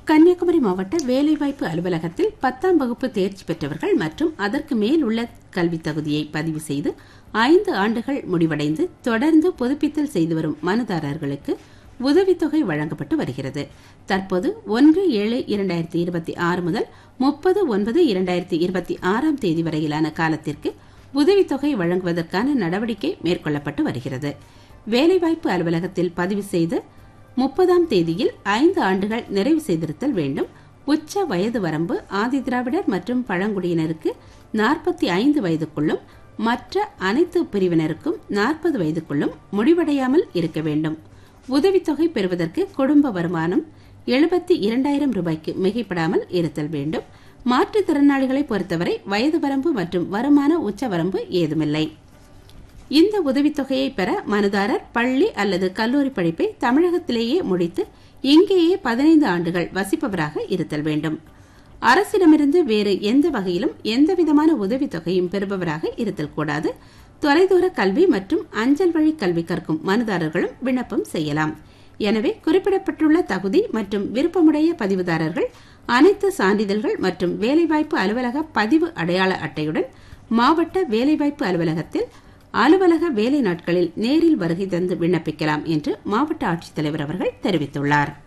கன்னியாகுமரி மாவட்ட வேலைவாய்ப்பு அலுவலகத்தில் பத்தாம் வகுப்பு தேர்ச்சி பெற்றவர்கள் மற்றும் அதற்கு மேல் உள்ள கல்வி தகுதியை பதிவு செய்து ஐந்து ஆண்டுகள் முடிவடைந்து தொடர்ந்து புதுப்பித்தல் செய்து வரும் மனுதாரர்களுக்கு உதவித்தொகை வழங்கப்பட்டு வருகிறது தற்போது ஒன்று ஏழு இரண்டாயிரத்தி இருபத்தி ஆறு முதல் முப்பது ஒன்பது இரண்டாயிரத்தி இருபத்தி ஆறாம் தேதி வரையிலான காலத்திற்கு உதவித்தொகை வழங்குவதற்கான நடவடிக்கை மேற்கொள்ளப்பட்டு வருகிறது வேலைவாய்ப்பு அலுவலகத்தில் பதிவு செய்து முப்பதாம் தேதியில் ஐந்து ஆண்டுகள் நிறைவு செய்திருத்தல் வேண்டும் உச்ச வயது வரம்பு ஆதிதிராவிடர் மற்றும் பழங்குடியினருக்கு நாற்பத்தி ஐந்து வயதுக்குள்ளும் மற்ற அனைத்து பிரிவினருக்கும் நாற்பது வயதுக்குள்ளும் முடிவடையாமல் இருக்க வேண்டும் உதவித்தொகை பெறுவதற்கு குடும்ப வருமானம் எழுபத்தி இரண்டாயிரம் ரூபாய்க்கு மிகைப்படாமல் இருத்தல் வேண்டும் மாற்றுத்திறனாளிகளை பொறுத்தவரை வயது வரம்பு மற்றும் வருமான உச்ச வரம்பு ஏதுமில்லை இந்த உதவித்தொகையை பெற மனுதாரர் பள்ளி அல்லது கல்லூரி படிப்பை தமிழகத்திலேயே முடித்து இங்கேயே பதினைந்து ஆண்டுகள் வசிப்பவராக இருத்தல் வேண்டும் அரசிடமிருந்து வேறு எந்த வகையிலும் எந்தவிதமான உதவித்தொகையும் பெறுபவராக இருத்தல் கூடாது தொலைதூர கல்வி மற்றும் அஞ்சல் வழி கல்வி கற்கும் மனுதாரர்களும் விண்ணப்பம் செய்யலாம் எனவே குறிப்பிடப்பட்டுள்ள தகுதி மற்றும் விருப்பமுடைய பதிவுதாரர்கள் அனைத்து சான்றிதழ்கள் மற்றும் வேலைவாய்ப்பு அலுவலக பதிவு அடையாள அட்டையுடன் மாவட்ட வேலைவாய்ப்பு அலுவலகத்தில் அலுவலக வேலை நாட்களில் நேரில் வருகை தந்து விண்ணப்பிக்கலாம் என்று மாவட்ட ஆட்சித்தலைவர் அவர்கள் தெரிவித்துள்ளார்